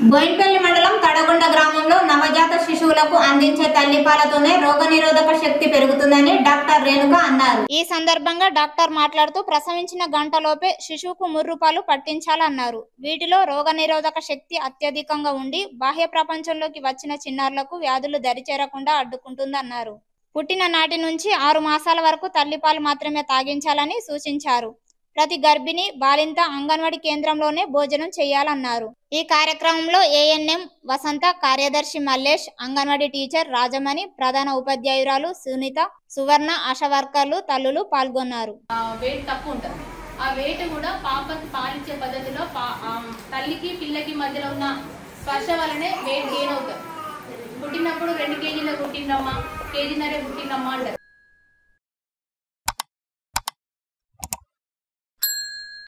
బోయిన్పల్లి మండలం తడగొండ గ్రామంలో నవజాత శిశువులకు అందించే తల్లిపాలతోనే రోగనిరోధక శక్తి పెరుగుతుందని డాక్టర్ రేణుక అన్నారు ఈ సందర్భంగా డాక్టర్ మాట్లాడుతూ ప్రసవించిన గంటలోపే శిశువుకు ముర్రుపాలు పట్టించాలన్నారు వీటిలో రోగనిరోధక శక్తి అత్యధికంగా ఉండి బాహ్య ప్రపంచంలోకి వచ్చిన చిన్నారులకు వ్యాధులు దరిచేరకుండా అడ్డుకుంటుందన్నారు పుట్టిన నాటి నుంచి ఆరు మాసాల వరకు తల్లిపాలు మాత్రమే తాగించాలని సూచించారు ప్రతి గర్భిణి బాలింత అంగన్వాడీ కేంద్రంలోనే భోజనం చేయాలన్నారు ఈ కార్యక్రమంలో ఏఎన్ఎం వసంత కార్యదర్శి మల్లేష్ అంగన్వాడీ టీచర్ రాజమణి ప్రధాన ఉపాధ్యాయురాలు సునీత సువర్ణ ఆశా వర్కర్లు తల్లులు పాల్గొన్నారు ఆ వెయిట్ తక్కువ ఉంటుంది ఆ వెయిట్ కూడా పాపకి పాలిచ్చే పద్ధతిలో పా- ఆ తల్లికి పిల్లకి మధ్యలో ఉన్న స్పర్శ వల్లనే వెయిట్ గెయిన్ అవుతుంది పుట్టినప్పుడు రెండు కేజీల పుట్టిందమ్మా కేజీన్నరే పుట్టిందమ్మా అంటారు